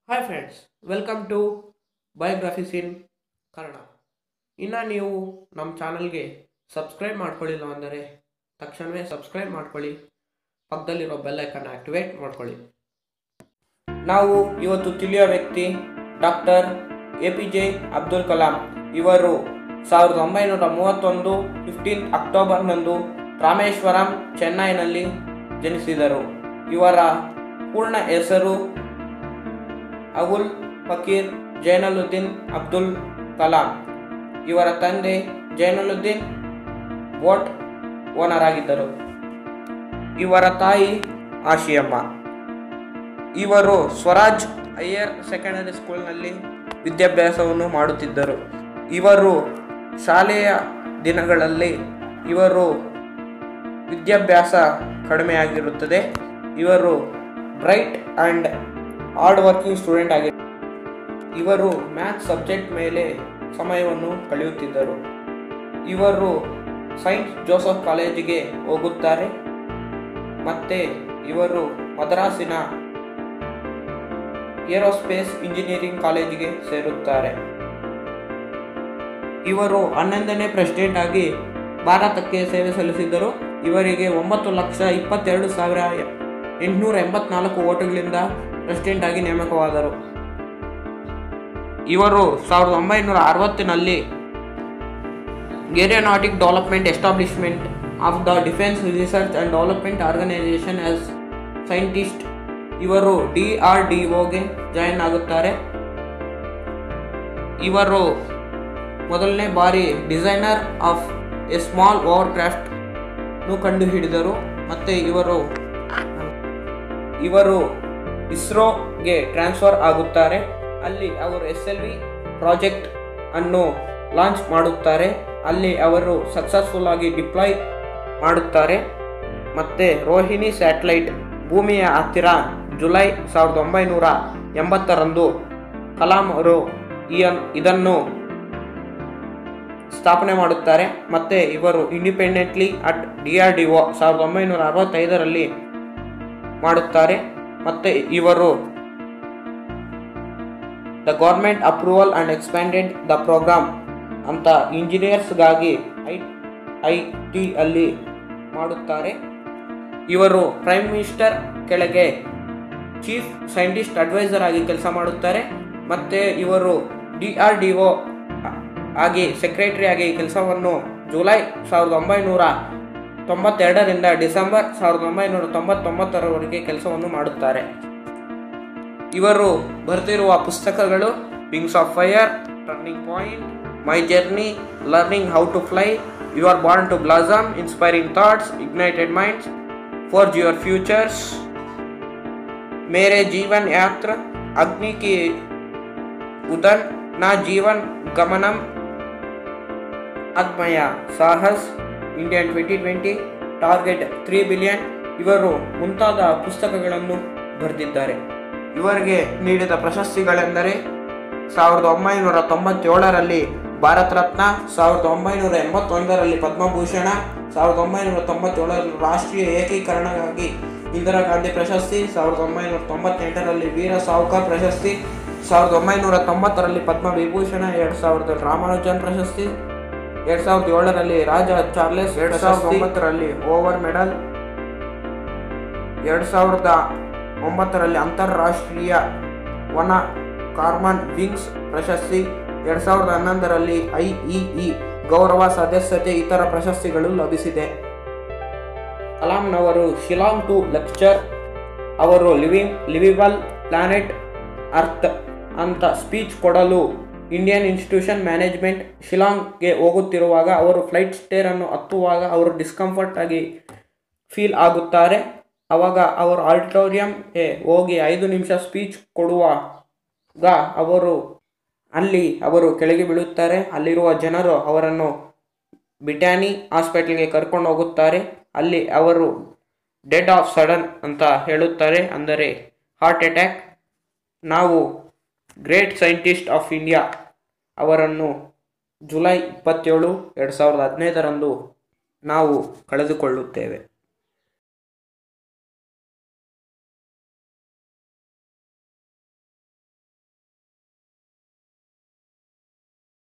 hi friends welcome to biographies in Kannada ಇನ್ನು ನೀವು ನಮ್ಮ ಚಾನಲ್ಗೆ ಸಬ್ಸ್ಕ್ರೈಬ್ ಮಾಡ್ಕೊಳ್ಳಿಲ್ಲ ಅಂದರೆ ತಕ್ಷಣವೇ ಸಬ್ಸ್ಕ್ರೈಬ್ ಮಾಡ್ಕೊಳ್ಳಿ ಪಕ್ಕದಲ್ಲಿರೋ ಬೆಲ್ಲೈಕನ್ ಆಕ್ಟಿವೇಟ್ ಮಾಡ್ಕೊಳ್ಳಿ ನಾವು ಇವತ್ತು ತಿಳಿಯೋ ವ್ಯಕ್ತಿ doctor A P J Abdul Kalam ಇವರು ಸಾವಿರದ ಒಂಬೈನೂರ ಮೂವತ್ತೊಂದು ಫಿಫ್ಟೀನ್ ಅಕ್ಟೋಬರ್ನಂದು ರಾಮೇಶ್ವರಂ ಚೆನ್ನೈನಲ್ಲಿ ಜನಿಸಿದರು ಇವರ ಪೂರ್ಣ ಹೆಸರು ಅಬುಲ್ ಫಕೀರ್ ಜೈನಲುದ್ದೀನ್ ಅಬ್ದುಲ್ ಕಲಾಂ ಇವರ ತಂದೆ ಜೈನಲುದ್ದೀನ್ ಬೋಟ್ ಓನರ್ ಆಗಿದ್ದರು ಇವರ ತಾಯಿ ಆಶಿಯಮ್ಮ ಇವರು ಸ್ವರಾಜ್ ಹೈಯರ್ ಸೆಕೆಂಡರಿ ಸ್ಕೂಲ್ನಲ್ಲಿ ವಿದ್ಯಾಭ್ಯಾಸವನ್ನು ಮಾಡುತ್ತಿದ್ದರು ಇವರು ಶಾಲೆಯ ದಿನಗಳಲ್ಲಿ ಇವರು ವಿದ್ಯಾಭ್ಯಾಸ ಕಡಿಮೆಯಾಗಿರುತ್ತದೆ ಇವರು bright and hard working student ಆಗಿ ಇವರು ಮ್ಯಾಥ್ಸ್ ಸಬ್ಜೆಕ್ಟ್ ಮೇಲೆ ಸಮಯವನ್ನು ಕಳೆಯುತ್ತಿದ್ದರು ಇವರು ಸೈಂಟ್ ಜೋಸಫ್ ಕಾಲೇಜಿಗೆ ಹೋಗುತ್ತಾರೆ ಮತ್ತೆ ಇವರು ಮದ್ರಾಸಿನ ಏರೋಸ್ಪೇಸ್ ಇಂಜಿನಿಯರಿಂಗ್ ಕಾಲೇಜಿಗೆ ಸೇರುತ್ತಾರೆ ಇವರು ಹನ್ನೊಂದನೇ ಪ್ರೆಸಿಡೆಂಟ್ ಆಗಿ ಭಾರತಕ್ಕೆ ಸೇವೆ ಸಲ್ಲಿಸಿದ್ದರು ಇವರಿಗೆ ಒಂಬತ್ತು ಲಕ್ಷ ಇಪ್ಪತ್ತೆರಡು ಸಾವಿರ ಎಂಟುನೂರ ಎಂಬತ್ನಾಲ್ಕು ಓಟುಗಳಿಂದ ಪ್ರೆಸಿಡೆಂಟ್ ಆಗಿ ನೇಮಕವಾದರು ಇವರು ಸಾವಿರದ ಒಂಬೈನೂರ ಅರವತ್ತಿನಲ್ಲಿ aeronautical development establishment of the defence research and development organisation as scientist ಇವರು ಡಿ ಆರ್ ಡಿ ಒಗೆ ಜಾಯಿನ್ ಆಗುತ್ತಾರೆ ಇವರು ಮೊದಲನೇ ಬಾರಿ designer of a small over ಕ್ರಾಫ್ಟ್ನು ಕಂಡುಹಿಡಿದರು ಮತ್ತು ಇವರು ಇವರು ಇಸ್ರೋಗೆ ಟ್ರಾನ್ಸ್ಫರ್ ಆಗುತ್ತಾರೆ ಅಲ್ಲಿ ಅವರು ಎಸ್ ಎಲ್ ವಿ ಪ್ರಾಜೆಕ್ಟ್ ಅನ್ನು ಲಾಂಚ್ ಮಾಡುತ್ತಾರೆ ಅಲ್ಲಿ ಅವರು ಸಕ್ಸಸ್ಫುಲ್ ಆಗಿ ಡಿಪ್ಲಾಯ್ ಮಾಡುತ್ತಾರೆ ಮತ್ತು ರೋಹಿಣಿ ಸ್ಯಾಟಲೈಟ್ ಭೂಮಿಯ ಹತ್ತಿರ ಜುಲೈ ಸಾವಿರದ ಒಂಬೈನೂರ ಎಂಬತ್ತರಂದು ಕಲಾಂ ಅವರು ಈ ಇದನ್ನು ಸ್ಥಾಪನೆ ಮಾಡುತ್ತಾರೆ ಮತ್ತು ಇವರು independently at D R D O ಸಾವಿರದ ಒಂಬೈನೂರ ಅರವತ್ತೈದರಲ್ಲಿ ಮಾಡುತ್ತಾರೆ ಮತ್ತು ಇವರು the government approval and expanded the programme ಅಂತ ಇಂಜಿನಿಯರ್ಸ್ಗಾಗಿ ಐ ಐ ಟಿ ಅಲ್ಲಿ ಮಾಡುತ್ತಾರೆ ಇವರು ಪ್ರೈಮ್ ಮಿನಿಸ್ಟರ್ ಕೆಳಗೆ ಚೀಫ್ ಸೈಂಟಿಸ್ಟ್ ಅಡ್ವೈಸರ್ ಆಗಿ ಕೆಲಸ ಮಾಡುತ್ತಾರೆ ಮತ್ತು ಇವರು ಡಿ ಆರ್ ಡಿ ಒ ಆಗಿ ಸೆಕ್ರೆಟರಿ ಆಗಿ ಕೆಲಸವನ್ನು ಜುಲೈ ಸಾವಿರದ ಒಂಬೈನೂರ ತೊಂಬತ್ತೆರಡರಿಂದ ಡಿಸೆಂಬರ್ ಸಾವಿರದ ಒಂಬೈನೂರ ತೊಂಬತ್ತೊಂಬತ್ತರವರೆಗೆ ಕೆಲಸವನ್ನು ಮಾಡುತ್ತಾರೆ ಇವರು ಬರೆದಿರುವ ಪುಸ್ತಕಗಳು wings of fire turning point my journey learning how to fly you are born to blossom inspiring thoughts ignited minds for your futures Mere Jeevan Yatra Agni Ki Udaan ನಾ ಜೀವನ್ ಗಮನಂ ಅದ್ಮಯ ಸಾಹಸ್ Indian twenty twenty target three billion ಇವರು ಮುಂತಾದ ಪುಸ್ತಕಗಳನ್ನು ಬರೆದಿದ್ದಾರೆ ಇವರಿಗೆ ನೀಡಿದ ಪ್ರಶಸ್ತಿಗಳೆಂದರೆ ಸಾವಿರದ ಒಂಬೈನೂರ ತೊಂಬತ್ತೇಳರಲ್ಲಿ ಭಾರತ ರತ್ನ ಸಾವಿರದ ಒಂಬೈನೂರ ಎಂಬತ್ತೊಂದರಲ್ಲಿ ಪದ್ಮಭೂಷಣ ಸಾವಿರದ ಒಂಬೈನೂರ ತೊಂಬತ್ತೇಳರಲ್ಲಿ ರಾಷ್ಟ್ರೀಯ ಏಕೀಕರಣಕ್ಕಾಗಿ ಇಂದಿರಾ ಗಾಂಧಿ ಪ್ರಶಸ್ತಿ ಸಾವಿರದ ಒಂಬೈನೂರ ತೊಂಬತ್ತೆಂಟರಲ್ಲಿ ವೀರ ಸಾವ್ಕರ್ ಪ್ರಶಸ್ತಿ ಸಾವಿರದ ಒಂಬೈನೂರ ತೊಂಬತ್ತರಲ್ಲಿ ಪದ್ಮವಿಭೂಷಣ ಎರಡು ಸಾವಿರದಲ್ಲಿ ರಾಮಾನುಜನ್ ಪ್ರಶಸ್ತಿ ಎರಡು ಸಾವಿರದ ಏಳರಲ್ಲಿ ರಾಜ ಚಾರ್ಲೆಸ್ ಎರಡು ಸಾವಿರದ ಒಂಬತ್ತರಲ್ಲಿ ಓವರ್ ಮೆಡಲ್ ಎರಡು ಸಾವಿರದ ಒಂಬತ್ತರಲ್ಲಿ ಅಂತಾರಾಷ್ಟ್ರೀಯ ವನ ಕಾರ್ಮನ್ ವಿಂಗ್ಸ್ ಪ್ರಶಸ್ತಿ ಎರಡು ಸಾವಿರದ ಹನ್ನೊಂದರಲ್ಲಿ ಐಇಇ ಗೌರವ ಸದಸ್ಯತೆ ಇತರ ಪ್ರಶಸ್ತಿಗಳು ಲಭಿಸಿದೆ ಕಲಾಂನವರು ಶಿಲಾಂಗ್ ಟು ಲೆಕ್ಚರ್ ಅವರು ಲಿವಿಂಗ್ ಲಿವಿಬಲ್ ಪ್ಲಾನೆಟ್ ಅರ್ತ್ ಅಂತ ಸ್ಪೀಚ್ ಕೊಡಲು ಇಂಡಿಯನ್ ಇನ್ಸ್ಟಿಟ್ಯೂಷನ್ ಮ್ಯಾನೇಜ್ಮೆಂಟ್ ಶಿಲಾಂಗ್ಗೆ ಹೋಗುತ್ತಿರುವಾಗ ಅವರು ಫ್ಲೈಟ್ ಸ್ಟೇರನ್ನು ಹತ್ತುವಾಗ ಅವರು ಡಿಸ್ಕಂಫರ್ಟ್ ಆಗಿ ಫೀಲ್ ಆಗುತ್ತಾರೆ ಆವಾಗ ಅವರು ಆಡಿಟೋರಿಯಂಗೆ ಹೋಗಿ ಐದು ನಿಮಿಷ ಸ್ಪೀಚ್ ಕೊಡುವಾಗ ಅವರು ಅಲ್ಲಿ ಅವರು ಕೆಳಗೆ ಬೀಳುತ್ತಾರೆ ಅಲ್ಲಿರುವ ಜನರು ಅವರನ್ನು ಬಿಟ್ಯಾನಿ ಹಾಸ್ಪಿಟಲ್ಗೆ ಕರ್ಕೊಂಡು ಹೋಗುತ್ತಾರೆ ಅಲ್ಲಿ ಅವರು ಡೆಡ್ ಆಫ್ ಸಡನ್ ಅಂತ ಹೇಳುತ್ತಾರೆ ಅಂದರೆ ಹಾರ್ಟ್ ಅಟ್ಯಾಕ್ ನಾವು ಗ್ರೇಟ್ ಸೈಂಟಿಸ್ಟ್ ಆಫ್ ಇಂಡಿಯಾ ಅವರನ್ನು ಜುಲೈ ಇಪ್ಪತ್ತೇಳು ಎರಡು ಸಾವಿರದ ಹದಿನೈದರಂದು ನಾವು ಕಳೆದುಕೊಳ್ಳುತ್ತೇವೆ